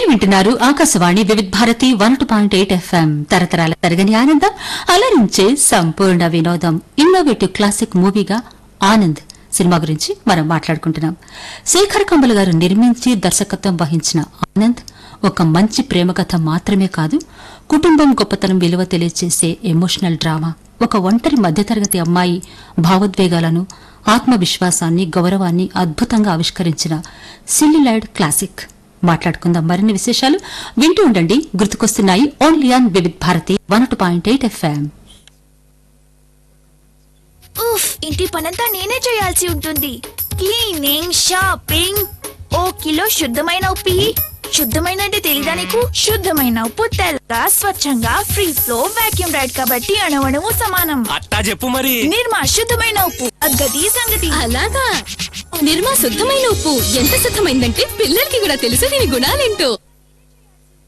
వింటున్నారు Akashvani Vividh Bharati one two point eight FM తరతరాల తరగని ఆనందం అలరించే సంపూర్ణ వినోదం ఇన్నోవేటివ్ క్లాసిక్ మూవీగా ఆనంద్ సినిమా గురించి మనం మాట్లాడుకుంటున్నాం శేఖర్ కంబల్ గారు నిర్మించి దర్శకత్వం వహించిన ఆనంద్ ఒక మంచి ప్రేమ కథ మాత్రమే కాదు కుటుంబం గొప్పతనం విలువ తెలియజేసే ఎమోషనల్ డ్రామా ఒక ఒంటరి మధ్యతరగతి అమ్మాయి భావోద్వేగాలను ఆత్మవిశ్వాసాన్ని గౌరవాన్ని అద్భుతంగా ఆవిష్కరించిన సిల్లిలైడ్ క్లాసిక్ మాట్లాడుకుందాం మరిన్ని విశేషాలు వింటూ ఉండండి గుర్తుకొస్తున్నాయి only on Vividh Bharati one two point eight FM ఉఫ్ ఇంటి పనంతా నేనే చేయాల్సి ఉంటుంది క్లీనింగ్ షాపింగ్ ఓ కిలో శుద్ధమైన ఉప్పి శుద్ధమైన అంటే తెలీదా నీకు శుద్ధమైన ఉప్పు తెల్లగా స్వచ్ఛంగా ఫ్రీ ఫ్లో వాక్యూమ్ రైడ్ కాబట్టి అణవణము సమానం అట్టా చెప్పు మరి నిర్మా శుద్ధమైన ఉప్పు అగ్గది సంగతి అలాగా నిర్మా శుద్ధమైన ఉప్పు ఎంత శుద్ధమైందంటే పిల్లలకి కూడా తెలుసు దీని గుణాలేంటో